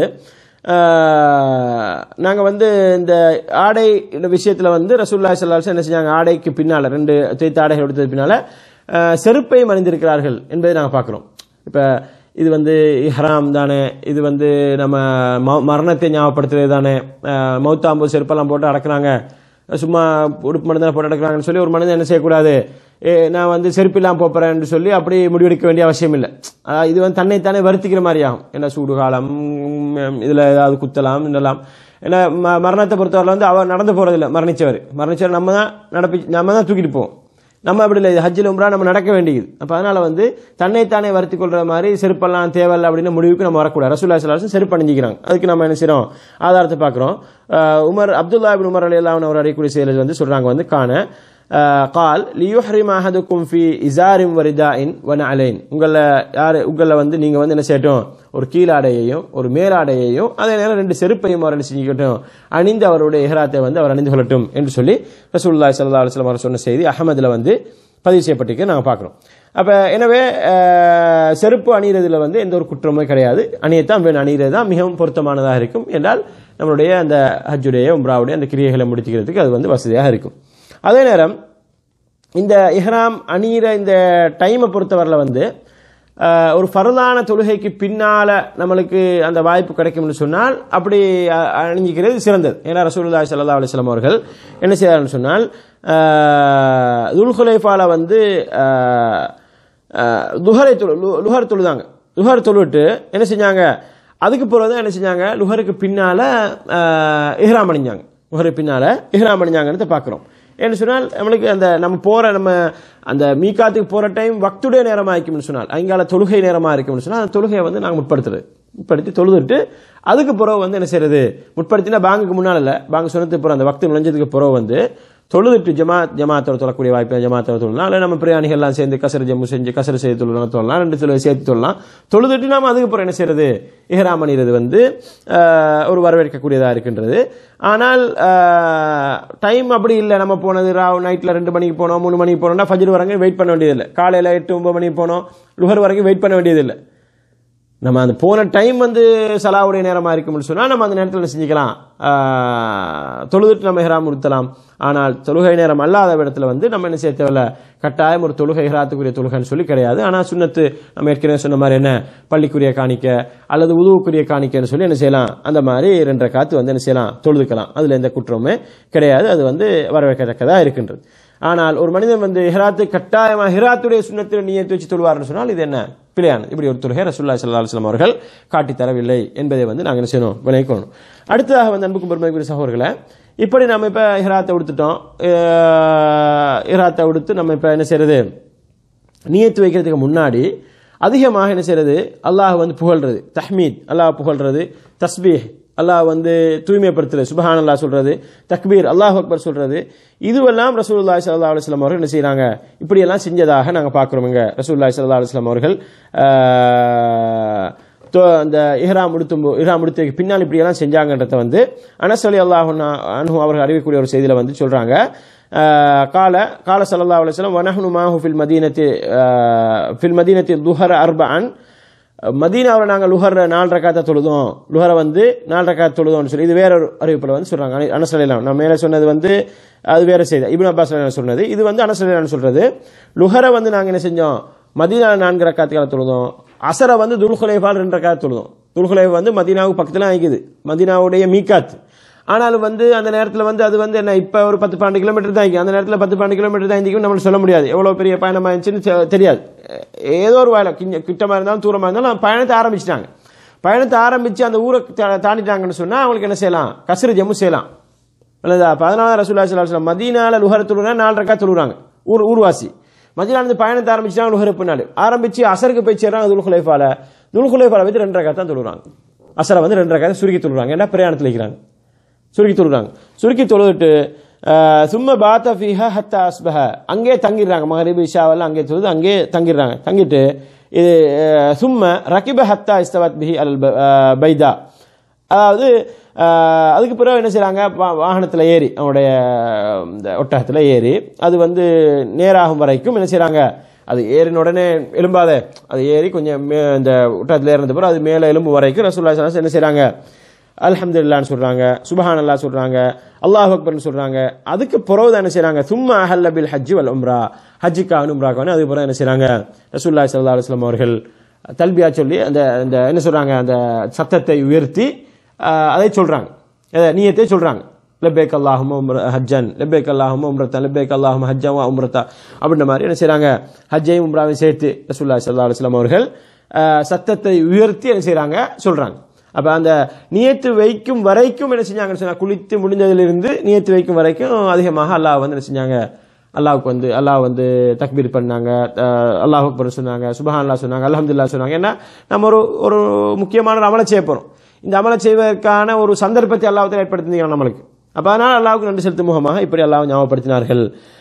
நாங்கள் வந்து இந்த ஆடை இந்த விஷயத்தில் வந்து ரசூல்லா சல்லாஸ் என்ன செஞ்சாங்க ஆடைக்கு பின்னால் ரெண்டு தைத்த ஆடைகள் எடுத்தது பின்னால் செருப்பையும் அணிந்திருக்கிறார்கள் என்பதை நாங்கள் பார்க்குறோம் இப்போ இது வந்து இஹ்ராம் தானே இது வந்து நம்ம ம- மரணத்தை ஞாபகப்படுத்துறது தானே அஹ், மௌத்தாம்பு செருப்பெல்லாம் போட்டு அடக்குறாங்க சும்மா உடுப்பு மட்டும் தான் போட்டு அடக்குறாங்கன்னு சொல்லி ஒரு மனிதன் என்ன செய்யக்கூடாது ஏ, நான் வந்து செருப்பு இல்லாமல் போறேன்னு சொல்லி அப்படி முடிவெடுக்க வேண்டிய அவசியம் இல்லை அஹ், இது வந்து தன்னைத்தானே வருத்திக்கிற மாதிரி ஆகும் என்ன சூடு காலம் உம், இதுல ஏதாவது குத்தலாம் இதெல்லாம் ஏன்னா ம- மரணத்தை பொறுத்தவரை வந்து அவர் நடந்து போறதில்ல மரணிச்சவர் மரணிச்சவர் நம்ம தான் நடப்பி நம்ம தான் தூக்கிட்டு போவோம் நம்ம அப்படி இல்லை ஹஜ்ஜில் உம்ரா நம்ம நடக்க வேண்டியது அப்போ அதனால வந்து தன்னைத்தானே வருத்தி கொள்ற மாதிரி செருப்பெல்லாம் தேவையில்லை அப்படின்னு முடிவுக்கு நம்ம வரக்கூடாது ரசூல்லா சலாசம் செருப்பு அணிஞ்சிக்கிறாங்க அதுக்கு நம்ம என்ன செய்றோம் ஆதாரத்தை பார்க்குறோம் உமர் அப்துல்லா இபின் உமர் அலி அல்லாஹ் அவர் அறியக்கூடிய செயலில் வந்து சொல்றாங்க வந்து காண ஆஹ், கால் லியுஹ்ரிம் அஹதுக்கும் ஃபி இசாரிம் வரிதாயின் வன அலைன் உங்களை யார் உங்களை வந்து நீங்கள் வந்து என்ன செய்யட்டும் ஒரு கீழாடையையும் ஒரு மேலாடையையும் அதே நேரம் ரெண்டு செருப்பையும் அவர் என்ன செஞ்சுக்கட்டும் அணிந்து அவருடைய இஹ்ராத்தை வந்து அவர் அணிந்து கொள்ளட்டும் என்று சொல்லி ரசூலுல்லாஹி ஸல்லல்லாஹு அலைஹி வஸல்லம் அவர் சொன்ன செய்தி அகமதுல வந்து பதிவு செய்யப்பட்டிருக்கு நாங்கள் பார்க்குறோம் அப்போ எனவே ஆஹ், செருப்பு அணிகிறதுல வந்து எந்த ஒரு குற்றமும் கிடையாது அணியத்தான் வேணும் அணிகிறது தான் மிகவும் பொருத்தமானதாக இருக்கும் என்றால் நம்மளுடைய அந்த ஹஜ்ஜுடைய உம்ராவுடைய அந்த கிரியைகளை முடித்துக்கிறதுக்கு அது வந்து வசதியாக இருக்கும் அதே நேரம் இந்த இஹ்ராம் அணியிற இந்த டைமை பொறுத்தவரையில் வந்து ஆஹ், ஒரு ஃபரதான தொழுகைக்கு பின்னால நம்மளுக்கு அந்த வாய்ப்பு கிடைக்கும்னு சொன்னால் அப்படி அ- அணிஞ்சிக்கிறது சிறந்தது ஏன்னா ரசூலுல்லாஹி ஸல்லல்லாஹு அலைஹி வஸல்லம் அவர்கள் என்ன செய்தார்னு சொன்னால் ஆஹ், துல்ஹுலைஃபால வந்து ஆஹ், ஆஹ், துஹரை தொழு லு- லுஹர் தொழுதாங்க லுஹர் தொழுவிட்டு என்ன செஞ்சாங்க அதுக்கு பிறகு தான் என்ன செஞ்சாங்க லுஹருக்கு பின்னால ஆஹ், இஹ்ராம் அணிஞ்சாங்க லுஹருக்கு பின்னால இஹ்ராம் அணிஞ்சாங்கன்னு பார்க்குறோம் ஏன்னு சொன்னால் நம்மளுக்கு அந்த நம்ம போற நம்ம அந்த மீகாத்துக்கு போற டைம் வக்துடைய நேரமா இருக்கும்னு சொன்னால் அங்கால தொழுகை நேரமா இருக்கும்னு சொன்னால் அந்த தொழுகையை வந்து நாங்கள் முற்படுத்துறது முற்படுத்தி தொழுதுட்டு அதுக்கு பிறகு வந்து என்ன செய்யறது முற்படுத்தினா பாங்குக்கு முன்னால் இல்லை பாங்கு சொன்னதுக்கு பிறகு அந்த வக்து நுழைஞ்சதுக்கு பிறகு வந்து தொழுதுட்டு ஜமாத் ஜமாத்தோட தொழக்கூடிய வாய்ப்பு ஜமாத்தோட தொழலாம் இல்லை நம்ம பிரயாணிகள்லாம் சேர்ந்து கசரு ஜம்மு செஞ்சு கசரு செய்து தொழலாம் தொழலாம் ரெண்டு தொழில் சேர்த்து தொழலாம் தொழுதுட்டு நாம அதுக்கு பிறகு என்ன செய்யறது இஹ்ராம் அணிகிறது வந்து ஆஹ், ஒரு வரவேற்கக்கூடியதாக இருக்கின்றது ஆனால் டைம் அப்படி இல்லை நம்ம போனது ராவ் நைட்டில் ரெண்டு மணிக்கு போனோம் மூணு மணிக்கு போனோம்னா ஃபஜ்ர் வரைக்கும் வெயிட் பண்ண வேண்டியதில்லை காலையில் எட்டு ஒன்பது மணிக்கு போனோம் லுகர் வரைக்கும் வெயிட் பண்ண வேண்டியதில்லை நம்ம அந்த போன டைம் வந்து சலாவுடைய நேரமா இருக்கும்னு சொன்னா நம்ம அந்த நேரத்தில் என்ன செஞ்சுக்கலாம் ஆஹ், தொழுதுட்டு நம்ம ஹிராம் உடுத்தலாம் ஆனால் தொழுகை நேரம் அல்லாத இடத்துல வந்து நம்ம என்ன செய்ய தேவையில்ல கட்டாயம் ஒரு தொழுகை ஹிராத்துக்குரிய தொழுகைன்னு சொல்லி கிடையாது ஆனால் சுன்னத்து நம்ம ஏற்கனவே சொன்ன மாதிரி என்ன பள்ளிக்குரிய காணிக்க அல்லது உதவுக்குரிய காணிக்கைன்னு சொல்லி என்ன செய்யலாம் அந்த மாதிரி ரெண்டரை காத்து வந்து என்ன செய்யலாம் தொழுதுக்கலாம் அதுல எந்த குற்றமுமே கிடையாது அது வந்து வரவேற்கத்தக்கதா இருக்கின்றது ஆனால் ஒரு மனிதன் வந்து ஹிராத்து கட்டாயமா ஹிராத்துடைய சுண்ணத்தில் நீயத்து வச்சு தொழுவார்னு சொன்னால் இது என்ன பிழையானது இப்படி ஒரு தொழுகை ரசூல்லா ஸல்லல்லாஹு அலைஹி வஸல்லம் அவர்கள் காட்டித் தரவில்லை என்பதை வந்து நாங்கள் என்ன செய்யணும் விளைவிக்கணும் அடுத்ததாக வந்து அன்புக்கும் பெருமைக்குரிய சகோதரர்களை இப்படி நம்ம இப்போ ஹிராத்தை உடுத்துட்டோம் அஹ், ஹிராத்தை உடுத்து நம்ம இப்போ என்ன செய்யறது நியத்து வைக்கிறதுக்கு முன்னாடி அதிகமாக என்ன செய்யறது அல்லாஹ் வந்து புகழ்றது தஹ்மீத் அல்லாஹ் புகழ்றது தஸ்பீஹ் அல்லாஹ் வந்து தூய்மைப்படுத்துறது சுபஹான் அல்லாஹ் சொல்றது தக்பீர் அல்லாஹ் அக்பர் சொல்றது இதுவெல்லாம் ரசூலுல்லாஹி ஸல்லல்லாஹு அலைஹி வஸல்லம் அவர்கள் என்ன செய்றாங்க இப்படியெல்லாம் செஞ்சதாக நாங்க பார்க்குறோங்க ரசூலுல்லாஹி ஸல்லல்லாஹு அலைஹி வஸல்லம் அவர்கள் ஆஹ், தோ- அந்த இஹ்ராம் உடுத்தும் இஹ்ராம் உடுத்ததுக்கு பின்னால் இப்படியெல்லாம் செஞ்சாங்கன்றத வந்து அனஸ் அலி அல்லாஹ் அன்ஹு அவர்கள் அறிவிக்கக்கூடிய ஒரு செய்தியில வந்து சொல்றாங்க ஆஹ், கால கால ஸல்லல்லாஹு அலைஹி வஸல்லம் வனஹ்னு மாஹு ஃபில் மதீனத்தி ஆஹ், ஃபில் மதீனத்தி துஹர அர்பஅன் மதீனாவில் நாங்கள் லுஹர் நாலு ரக்காத்த தொழுதோம் லுஹரை வந்து நாலு ரக்காத் தொழுதோம்னு சொல்லி இது வேற ஒரு அறிவிப்பில் வந்து சொல்றாங்க அனசலாம் நான் மேலே சொன்னது வந்து அது வேற செய்தி இப்னு அப்பாஸ் ரலியல்லாஹு சொன்னது இது வந்து அனசலாம் சொல்றது லுஹரை வந்து நாங்கள் என்ன செஞ்சோம் மதீனா நான்கு ரக்காத்துக்காக தொழுதோம் அசரை வந்து துல்குலைஃபால் ரெண்டு ரக்காத் தொழுதோம் துல்குலைஃப் வந்து மதீனாவுக்கு பக்கத்தில் ஆகிக்குது மதீனாவுடைய மீகாத் ஆனாலும் வந்து அந்த நேரத்தில் வந்து அது வந்து என்ன இப்போ ஒரு பத்து பன்னெண்டு கிலோமீட்டர் தான் இருக்கு அந்த நேரத்தில் பத்து பன்னெண்டு கிலோமீட்டர் தான் இருக்கு நம்மளுக்கு சொல்ல முடியாது எவ்வளோ பெரிய பயணமாக இருந்துச்சுன்னு தெ- தெரியாது ஏதோ ஒரு வாயில கிஞ்ச கிட்டமாக இருந்தாலும் தூரமாக இருந்தாலும் பயணத்தை ஆரம்பிச்சிட்டாங்க பயணத்தை ஆரம்பித்து அந்த ஊரை தா- தாண்டிட்டாங்கன்னு சொன்னால் அவங்களுக்கு என்ன செய்யலாம் கசரு ஜம்மு செய்யலாம் இல்லைதா பதினாலு ரசூல்லா சலாஹ் மதீனால லுஹர தொழுனா நாலு ரக்கா தொழுறாங்க ஊர் ஊர்வாசி மதீனால பயணத்தை ஆரம்பிச்சுட்டாங்க லுஹர் பின்னாடி ஆரம்பிச்சு அசருக்கு போய் சேர்றாங்க துல்குலைஃபால துல்குலைஃபால வச்சு ரெண்டு ரக்கா தான் தொழுறாங்க அசரை வந்து ரெண்டு ரக்கா சுருக்கி தொழுறாங்க ஏன்னா பிரயாணத்தில் இருக்கிறாங்க சுருக்கி தொழுறாங்க சுருக்கி தொழுதுட்டு அஹ், சும்ம பாத்த ஃபீஹா ஹத்தா அஸ்பஹ அங்கே தங்கிடுறாங்க மகரிபு இஷாவெல்லாம் அங்கே தொழுது அங்கே தங்கிடுறாங்க தங்கிட்டு இது அஹ், சும்ம ரகிப ஹத்தா இஸ்தவத் பிஹி அல் ப- அஹ், பைதா அதாவது அஹ், அதுக்கு பிறகு என்ன செய்றாங்க வா- வாகனத்தில் ஏறி அவனுடைய இந்த ஒட்டகத்தில் ஏறி அது வந்து நேராகும் வரைக்கும் என்ன செய்றாங்க அது ஏறின உடனே எலும்பாத அது ஏறி கொஞ்சம் மே இந்த ஒட்டகத்தில் ஏறினது பிறகு அது மேலே எலும்பு வரைக்கும் ரசூல்லா ஸல்லல்லாஹு அலைஹி வஸல்லம் என்ன செய்றாங்க அல்ஹம்துலில்லாஹ்னு சொல்றாங்க சுபஹான் அல்லாஹ் சொல்றாங்க அல்லாஹ் அக்பர்னு சொல்றாங்க அதுக்கு பிறகு தான் என்ன செய்றாங்க சும்மா அஹல்ல பில் ஹஜ் வல் உம்ரா ஹஜ்ஜுக்காக உம்ராக்கான அதுக்கு பிறகு என்ன செய்றாங்க ரசூலுல்லாஹி ஸல்லல்லாஹு அலைஹி வஸல்லம் அவர்கள் தல்பியா சொல்லி அந்த அந்த என்ன சொல்றாங்க அந்த சத்தத்தை உயர்த்தி ஆஹ், அதை சொல்றாங்க எதை? நியத்தை சொல்றாங்க லப்பேக் அல்லாஹும் ஹஜ்ஜன் லப்பேக் அல்லாஹும் உம்ரத்தன் லப்பேக் அல்லாஹும் ஹஜ்ஜன் வா உம்ரத்தா அப்படின்ற மாதிரி என்ன செய்றாங்க ஹஜ்ஜையும் உம்ராவையும் சேர்த்து ரசூலுல்லாஹி ஸல்லல்லாஹு அலைஹி வஸல்லம் அவர்கள் ஆஹ், சத்தத்தை உயர்த்தி என்ன செய்றாங்க சொல்றாங்க அப்ப அந்த நியத்து வைக்கும் வரைக்கும் என்ன செஞ்சாங்கன்னு சொன்னா குளித்து முடிந்ததிலிருந்து நியத்து வைக்கும் வரைக்கும் அதிகமாக அல்லாஹ் வந்து என்ன செஞ்சாங்க அல்லாஹ்வுக்கு வந்து அல்லாஹ் வந்து தக்பீர் பண்ணாங்க அஹ் அல்லாஹ் அக்பர் சொன்னாங்க சுபஹான் அல்லாஹ் சொன்னாங்க அல்ஹம்துலில்லாஹ் சொன்னாங்க ஏன்னா நம்ம ஒரு ஒரு முக்கியமான ஒரு அமலை செய்ய போறோம் இந்த அமலை செய்வதற்கான ஒரு சந்தர்ப்பத்தை அல்லாஹ் ஏற்படுத்தினாங்க நம்மளுக்கு அப்ப அதனால அல்லாஹ்வுக்கு நன்றி செலுத்தும் முகமாக இப்படி அல்லாஹ் ஞாபகப்படுத்தினார்கள்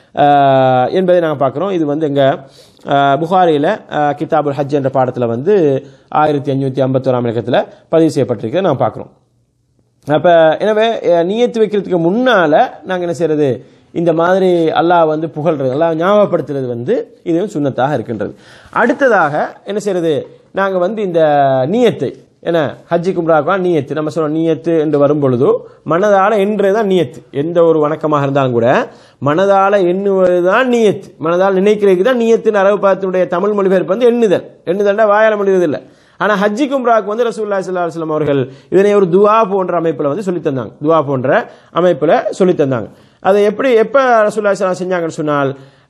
அஹ் என்பதை நாங்கள் பார்க்குறோம் இது வந்து எங்க அஹ், புகாரில அஹ், கிதாபுல் ஹஜ் என்ற பாடத்தில் வந்து ஆயிரத்தி அஞ்சூற்றி ஐம்பத்தோராம் இலக்கத்தில் பதிவு செய்யப்பட்டிருக்கிறத நான் பார்க்குறோம் அப்ப எனவே அஹ், நியத்து வைக்கிறதுக்கு முன்னால நாங்க என்ன செய்யறது இந்த மாதிரி அல்லாஹ் வந்து புகழ்றது அல்லாஹ் ஞாபகப்படுத்துறது வந்து இதுவும் சுண்ணத்தாக இருக்கின்றது அடுத்ததாக என்ன செய்யறது நாங்க வந்து இந்த நியத்தை என்ன ஹஜ்ஜி கும்ராக்கா நீயத்து நம்ம சொல்றோம் நீயத்து என்று வரும் பொழுது மனதால என்றுதான் நீயத்து எந்த ஒரு வணக்கமாக இருந்தாலும் கூட மனதால எண்ணுவதுதான் நீயத்து மனதால் நினைக்கிறதுக்கு தான் நீயத்தின் அரபு பாத்தினுடைய தமிழ் மொழிபெயர்ப்பு வந்து எண்ணுதல் எண்ணுதல்னா வாயால முடிவது இல்லை ஆனா ஹஜ்ஜி கும்ராக்கு வந்து ரசூலுல்லாஹி ஸல்லல்லாஹு அலைஹி வஸல்லம் அவர்கள் இதனை ஒரு துஆ போன்ற அமைப்புல வந்து சொல்லி தந்தாங்க துஆ போன்ற அமைப்புல சொல்லி தந்தாங்க அதை எப்படி எப்ப ரசூலுல்லாஹி ஸல்லல்லாஹு அலைஹி செஞ்சாங்கன்னு சொன்னால்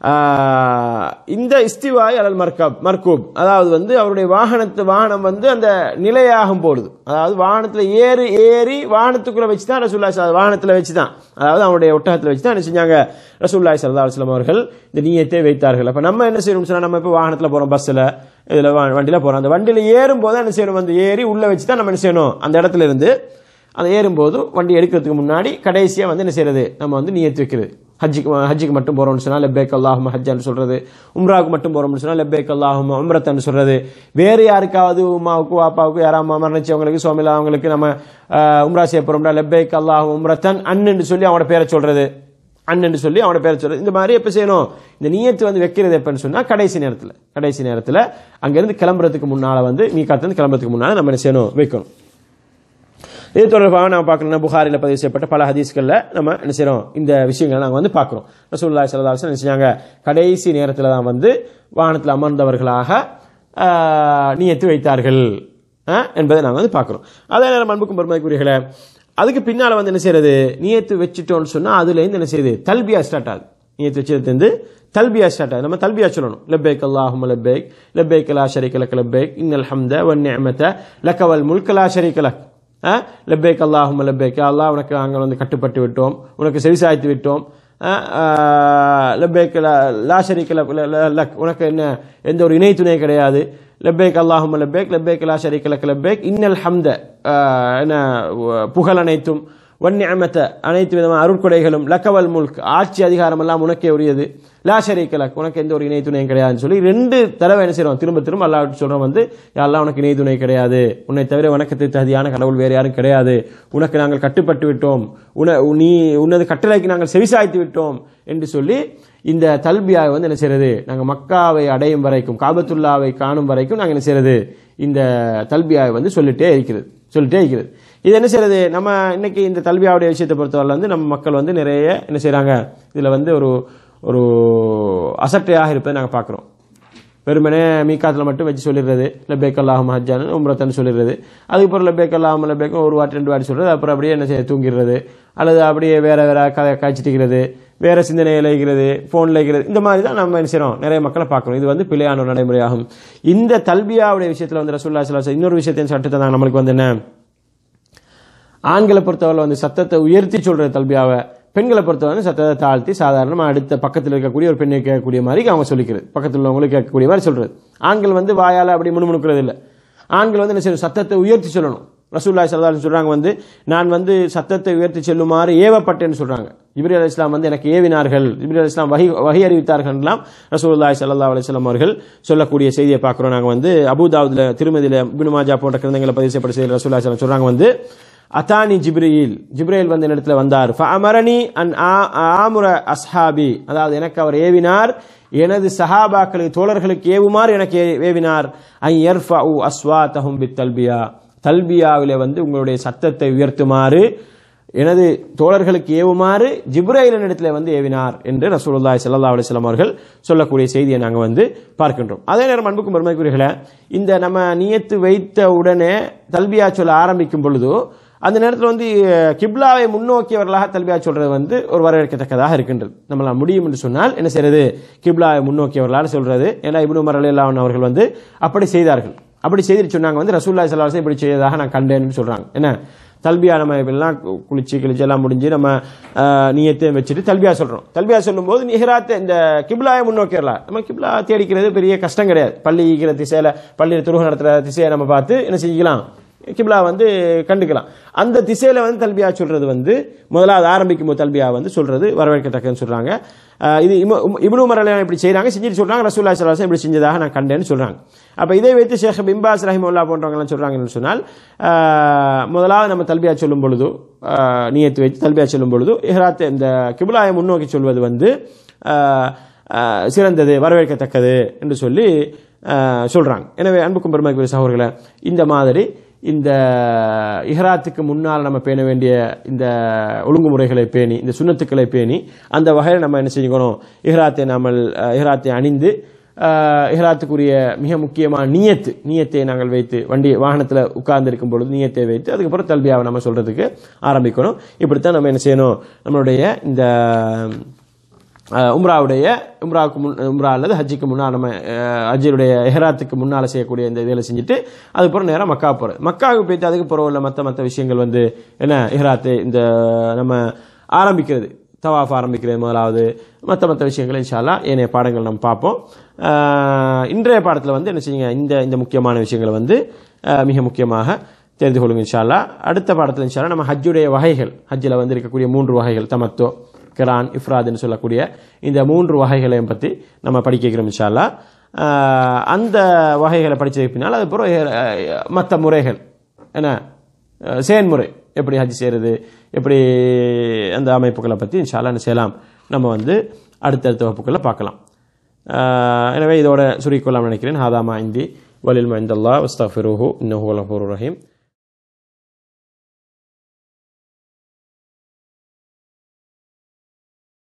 ஆஹ், இந்த இஸ்திவாய் அலல் மர்கப் மர்கூப் அதாவது வந்து அவருடைய வாகனத்து வாகனம் வந்து அந்த நிலையாகும் பொழுது அதாவது வாகனத்துல ஏறி ஏறி வாகனத்துக்குள்ள வச்சு தான் ரசூலுல்லாஹி ஸல்லல்லாஹு வாகனத்துல வச்சு தான் அதாவது அவருடைய ஒட்டகத்துல வச்சு தான் என்ன செஞ்சாங்க ரசூலுல்லாஹி ஸல்லல்லாஹு அலைஹி வஸல்லம் அவர்கள் இந்த நியத்தை வைத்தார்கள் அப்ப நம்ம என்ன செய்யணும் சொன்னா நம்ம இப்போ வாகனத்துல போறோம் பஸ்ல இதுல வ- வண்டியில போறோம் அந்த வண்டியில ஏறும் போது என்ன செய்யணும் வந்து ஏறி உள்ள வச்சு தான் நம்ம என்ன செய்யணும் அந்த இடத்துல இருந்து அந்த ஏறும்போது வண்டி எடுக்கிறதுக்கு முன்னாடி கடைசியா வந்து என்ன செய்யறது நம்ம வந்து நியத்து வைக்கிறது ஹஜ்ஜுக்கு ஹஜ்ஜுக்கு மட்டும் போறோம்னு சொன்னா லெப்பேக் அல்லாஹும் ஹஜ்ஜான்னு சொல்றது உம்ராவுக்கு மட்டும் போறோம்னு சொன்னா லெப்பேக் அல்லாஹும் உம்ரத்தன்னு சொல்றது வேறு யாருக்காவது உமாவுக்கு வாப்பாவுக்கு யாராவது மரணிச்சவங்களுக்கு சோமிலா அவங்களுக்கு நம்ம ஆஹ், உம்ரா செய்ய போறோம்னா லெப்பேக் அல்லாஹும் உம்ரத்தன் அன்னு சொல்லி அவனோட பேரை சொல்றது அண்ணன் சொல்லி அவனோட பேரை சொல்றது இந்த மாதிரி எப்ப செய்யணும் இந்த நியத்து வந்து வைக்கிறது எப்பன்னு சொன்னா கடைசி நேரத்துல கடைசி நேரத்துல அங்கிருந்து கிளம்புறதுக்கு முன்னால வந்து மீகாத்துல இருந்து கிளம்புறதுக்கு முன்னால நம்ம என்ன செய்யணும் வைக்கணும் இது தொடர்பாக நம்ம பார்க்கணும்னா புகாரில் பதிவு செய்யப்பட்ட பல ஹதீஸ்களில் நம்ம என்ன செய்யறோம் இந்த விஷயங்களை நாங்கள் வந்து பார்க்குறோம் ரசூலுல்லாஹி ஸல்லல்லாஹு அலைஹி வஸல்லம் என்ன செஞ்சாங்க கடைசி நேரத்தில் தான் வந்து வாகனத்தில் அமர்ந்தவர்களாக ஆஹ், நியத்து வைத்தார்கள் ஆஹ், என்பதை நாங்கள் வந்து பார்க்குறோம் அதே நேரம் அன்புக்கும் பெருமைக்குரியர்களே அதுக்கு பின்னால் வந்து என்ன செய்யறது நியத்து வச்சுட்டோம்னு சொன்னால் அதுலேருந்து என்ன செய்யுது தல்பியா ஸ்டார்ட் ஆகுது நியத்து வச்சதுலேருந்து தல்பியா ஸ்டார்ட் ஆகுது நம்ம தல்பியா சொல்லணும் லப்பேக் அல்லாஹும் லப்பேக் லப்பேக் லா ஷரீக லக் லப்பேக் இன்னல் ஹம்த வன் நிஅமத லக வல் முல்க லா ஷரீக லக் லப்பேக் அல்லாஹும் லப்பேக் அல்லாஹ் உனக்கு நாங்கள் வந்து கட்டுப்பட்டு விட்டோம் உனக்கு செவிசாய்த்து விட்டோம் அஹ், அஹ், லப்பேக் லா- லா ஷரீக லக் ல- ல- லக் உனக்கு என்ன எந்த ஒரு இணை துணை கிடையாது லப்பேக் அல்லாஹும் லப்பேக் லப்பேக் லா ஷரீக லக் லப்பேக் இன்னல் ஹம்த அஹ், என்ன வ- புகழ் அனைத்தும் வன்னியமத்த அனைத்து விதமான அருட்கொடைகளும் லக்கவல் முல்க் ஆட்சி அதிகாரம் எல்லாம் உனக்கே உரியது லா ஷரீக லக் உனக்கு எந்த ஒரு இணை துணையும் கிடையாதுன்னு சொல்லி ரெண்டு தடவை என்ன செய்றோம் திரும்ப திரும்ப அல்லாஹ் சொல்றோம் வந்து "யா அல்லாஹ் உனக்கு இணை துணை கிடையாது உன்னை தவிர உனக்கு தகுதியான கடவுள் வேறு யாரும் கிடையாது உனக்கு நாங்கள் கட்டுப்பட்டு விட்டோம் உன நீ உனது கட்டளைக்கு நாங்கள் செவிசாய்த்து விட்டோம் என்று சொல்லி இந்த தல்பியாவை வந்து என்ன செய்யறது நாங்கள் மக்காவை அடையும் வரைக்கும் காபத்துல்லாவை காணும் வரைக்கும் நாங்கள் என்ன செய்யறது இந்த தல்பியாவை வந்து சொல்லிட்டே இருக்கிறது சொல்லிட்டே இருக்கிறது இது என்ன செய்யறது நம்ம இன்னைக்கு இந்த தல்வியாவுடைய விஷயத்தை பொறுத்தவரை வந்து நம்ம மக்கள் வந்து நிறைய என்ன செய்றாங்க இதுல வந்து ஒரு ஒரு அசட்டையாக இருப்பதை நாங்கள் பார்க்குறோம் வெறுமனே மீக்காத்தில் மட்டும் வச்சு சொல்லிடுறது லபேக் அல்லாஹும் ஹஜ்ஜான் உம்ரத்தன்னு சொல்லிடுறது அதுக்கப்புறம் லபேக் அல்லாஹும் லபேக் ஒரு வாட்டி ரெண்டு வாட்டி சொல்றது அப்புறம் அப்படியே என்ன செய்ய தூங்கிடுறது அல்லது அப்படியே வேற வேற கதை காய்ச்சிட்டிக்கிறது வேற சிந்தனையில் இருக்கிறது ஃபோனில் இருக்கிறது இந்த மாதிரி தான் நம்ம என்ன செய்றோம் நிறைய மக்களை பார்க்குறோம் இது வந்து பிழையான ஒரு நடைமுறையாகும் இந்த தல்பியாவுடைய விஷயத்தில் வந்து ரசூல்லா ஸல்லல்லாஹு இன்னொரு விஷயத்தையும் சட்டத்தை தான் நம்மளுக்கு வந்து என்ன ஆண்களை பொறுத்தவரை வந்து சத்தத்தை உயர்த்தி சொல்ற தல்பியாவை பெண்களை பொறுத்தவரை சத்தத்தை தாழ்த்தி சாதாரணமாக அடுத்த பக்கத்தில் இருக்கக்கூடிய ஒரு பெண்ணை கேட்கக்கூடிய மாதிரி அவங்க சொல்லிக்கிறது பக்கத்தில் உள்ளவங்களுக்கு கேட்கக்கூடிய மாதிரி சொல்றது ஆண்கள் வந்து வாயால் அப்படி முணுமுணுக்கிறது இல்லை ஆண்கள் வந்து என்ன செய்யணும் சத்தத்தை உயர்த்தி சொல்லணும் ரசூல்லாய் சல்லா சொல்றாங்க வந்து நான் வந்து சத்தத்தை உயர்த்தி செல்லுமாறு ஏவப்பட்டேன்னு சொல்றாங்க இப்ரி அலி இஸ்லாம் வந்து எனக்கு ஏவினார்கள் இப்ரி அலி இஸ்லாம் வகை வகை அறிவித்தார்கள்லாம் ரசூலுல்லாய் சல்லா அலிஸ்லாம் அவர்கள் சொல்லக்கூடிய செய்தியை பார்க்குறோம் நாங்கள் வந்து அபுதாவுதுல திருமதியில இப்னு மாஜா போன்ற கிரந்தங்களை பதிவு செய்யப்பட்ட செய்தி ரசூல்லாய் சல்லாம் சொல்றாங்க வந்து அத்தானி ஜிப்ரீல் ஜிப்ரேல் வந்து என்னிடத்துல வந்தார் ஃபஅமரனி அன் ஆ- ஆமுர அஸ்ஹாபி அதாவது எனக்கு அவர் ஏவினார் எனது சஹாபாக்களுக்கு தோழர்களுக்கு ஏவுமாறு எனக்கு ஏ- ஏவினார் ஐ யர்ஃபஉ அஸ்வாத்தஹும் பித் தல்பியா தல்பியாவிலே வந்து உங்களுடைய சத்தத்தை உயர்த்துமாறு எனது தோழர்களுக்கு ஏவுமாறு ஜிப்ரைலின் இடத்துல வந்து ஏவினார் என்று ரசூலுல்லாஹி ஸல்லல்லாஹு அலைஹி வஸல்லம் அவர்கள் சொல்லக்கூடிய செய்தியை நாங்கள் வந்து பார்க்கின்றோம் அதே நேரம் அன்புக்கும் பெருமைக்குரியர்களே இந்த நம்ம நியத்து வைத்த உடனே தல்பியா சொல்ல ஆரம்பிக்கும் பொழுது அந்த நேரத்தில் வந்து அஹ், கிப்லாவை முன்னோக்கியவர்களாக தல்பியா சொல்றது வந்து ஒரு வரவேற்கத்தக்கதாக இருக்கின்றது நம்மளால் முடியும் என்று சொன்னால் என்ன செய்யறது கிப்லாவை முன்னோக்கியவர்களாக சொல்றது ஏன்னா இப்னு உமர் ரலியல்லாஹு அன்ஹு அவர்கள் வந்து அப்படி செய்தார்கள் அப்படி செய்துட்டு சொன்னாங்க வந்து ரசூல்லாய் ஸல்லல்லாஹு அலைஹி வஸல்லம் இப்படி செய்ததாக நான் கண்டேன்னு சொல்றாங்க என்ன தல்பியா நம்ம இப்பெல்லாம் கு- குளிச்சு கிழிச்சு எல்லாம் முடிஞ்சு நம்ம அஹ், நியத்தையும் வச்சுட்டு தல்பியா சொல்றோம் தல்பியா சொல்லும்போது நிஹராத்தை இந்த கிப்லாயை முன்னோக்கிடலாம் நம்ம கிப்லா தேடிக்கிறது பெரிய கஷ்டம் கிடையாது பள்ளி ஈக்கிற திசையில பள்ளியில் துருக நடத்துற திசையை நம்ம பார்த்து என்ன செஞ்சுக்கலாம் கிப்லா வந்து கண்டுக்கலாம் அந்த திசையில வந்து தல்பியா சொல்றது வந்து முதலாவது ஆரம்பிக்கும் போது தல்பியா வந்து சொல்றது வரவேற்கத்தக்கன்னு சொல்றாங்க அஹ் இது இம- உம் இப்னு உமர் ரலியல்லாஹு இப்படி செய்றாங்க செஞ்சுட்டு சொல்றாங்க ரசூலுல்லாஹி ஸல்லல்லாஹு அலைஹி வஸல்லம் இப்படி செஞ்சதாக நான் கண்டேன்னு சொல்றாங்க அப்ப இதை வைத்து ஷேக் பிம்பாஸ் ரஹிமுல்லா போன்றவங்க எல்லாம் சொல்றாங்கன்னு சொன்னால் அஹ், முதலாவது நம்ம தல்பியா சொல்லும் பொழுது அஹ், நியத்து வைத்து தல்பியா சொல்லும் பொழுது இஹ்ராத் இந்த கிப்லாயை முன்னோக்கி சொல்வது வந்து அஹ், அஹ், சிறந்தது வரவேற்கத்தக்கது என்று சொல்லி அஹ், சொல்றாங்க எனவே அன்புக்கும் பெருமைக்குரிய சகோதரர்களே இந்த மாதிரி இந்த இஹ்ராத்துக்கு முன்னால் நம்ம பேண வேண்டிய இந்த ஒழுங்குமுறைகளை பேணி இந்த சுண்ணத்துக்களை பேணி அந்த வகையில் நம்ம என்ன செஞ்சுக்கணும் இஹ்ராத்தை நாமல் அஹ், இஹ்ராத்தை அணிந்து அஹ், இஹ்ராத்துக்குரிய மிக முக்கியமான நியத்து நியத்தை நாங்கள் வைத்து வண்டி வாகனத்தில் உட்கார்ந்து இருக்கும் பொழுது நியத்தை வைத்து அதுக்கப்புறம் தல்பியாவை நம்ம சொல்றதுக்கு ஆரம்பிக்கணும் இப்படித்தான் நம்ம என்ன செய்யணும் நம்மளுடைய இந்த அஹ், உம்ராவுடைய உம்ராவுக்கு முன் உம்ரா அல்லது ஹஜ்ஜுக்கு முன்னால் நம்ம அஹ், ஹஜ்ஜுடைய எஹராத்துக்கு முன்னால் செய்யக்கூடிய இந்த வேலை செஞ்சுட்டு அதுக்கப்புறம் நேராக மக்கா போகிறது மக்காவுக்கு போயிட்டு அதுக்கு பிறகு உள்ள மற்ற மற்ற விஷயங்கள் வந்து என்ன எஹராத்து இந்த நம்ம ஆரம்பிக்கிறது தவாஃப் ஆரம்பிக்கிறது முதலாவது மற்ற மற்ற விஷயங்கள் இன்ஷால்லா ஏனைய பாடங்கள் நம்ம பார்ப்போம் அஹ், இன்றைய பாடத்தில் வந்து என்ன செய்யுங்க இந்த இந்த முக்கியமான விஷயங்களை வந்து அஹ், மிக முக்கியமாக தெரிந்து கொள்ளுங்க இன்ஷால்லா அடுத்த பாடத்தில் இன்ஷால்லா நம்ம ஹஜ்ஜுடைய வகைகள் ஹஜ்ஜில் வந்து இருக்கக்கூடிய மூன்று வகைகள் தமத்தோ கிரான் இஃப்ராத்னு சொல்லக்கூடிய இந்த மூன்று வகைகளையும் பற்றி நம்ம படிக்கிறோம் இன்ஷால்லா அஹ், அந்த வகைகளை படித்ததுக்கு பின்னால் அது பிறகு மற்ற முறைகள் என்ன அஹ், செயன்முறை எப்படி ஹஜ் செய்கிறது எப்படி அந்த அமைப்புகளை பற்றி இன்ஷால்லா என்ன செய்யலாம் நம்ம வந்து அடுத்தடுத்த வகுப்புகளில் பார்க்கலாம் அஹ், எனவே இதோட சுருக்கிக்கொள்ளாமல் நினைக்கிறேன் ஹாதாமா இந்தி வலில் மைந்தல்லா வஸ்தஃபிருஹு இன்னஹு ரஹீம்